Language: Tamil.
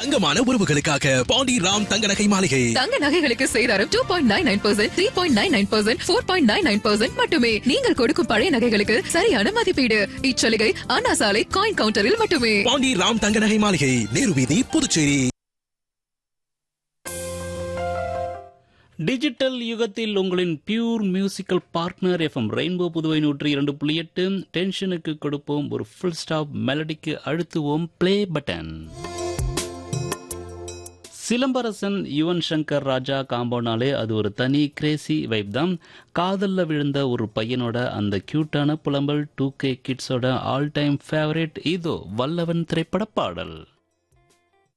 தங்கமான உறவுகளுக்காக பாண்டி ராம் தங்க நகை மாளிகை தங்க நகைகளுக்கு சேதாரம் two point nine nine percent three point nine nine percent four point nine nine percent மட்டுமே நீங்கள் கொடுக்கும் பழைய நகைகளுக்கு சரியான மதிப்பீடு இச்சலுகை அண்ணா சாலை காயின் கவுண்டரில் மட்டுமே பாண்டி ராம் தங்க நகை மாளிகை நேரு வீதி புதுச்சேரி டிஜிட்டல் யுகத்தில் உங்களின் pure musical partner FM rainbow Puduvai நூற்றி இரண்டு புள்ளி எட்டு டென்ஷனுக்கு கொடுப்போம் ஒரு ஃபுல் ஸ்டாப் மெலடிக்கு அழுத்துவோம் ப்ளே பட்டன் சிலம்பரசன் யுவன் சங்கர் ராஜா காம்பவுண்டாலே அது ஒரு தனி கிரேசி வைப் தான் காதல்ல விழுந்த ஒரு பையனோட அந்த கியூட்டான புலம்பல் டூ கே கிட்ஸோட ஆல் டைம் ஃபேவரட் இதோ வல்லவன் திரைப்பட பாடல்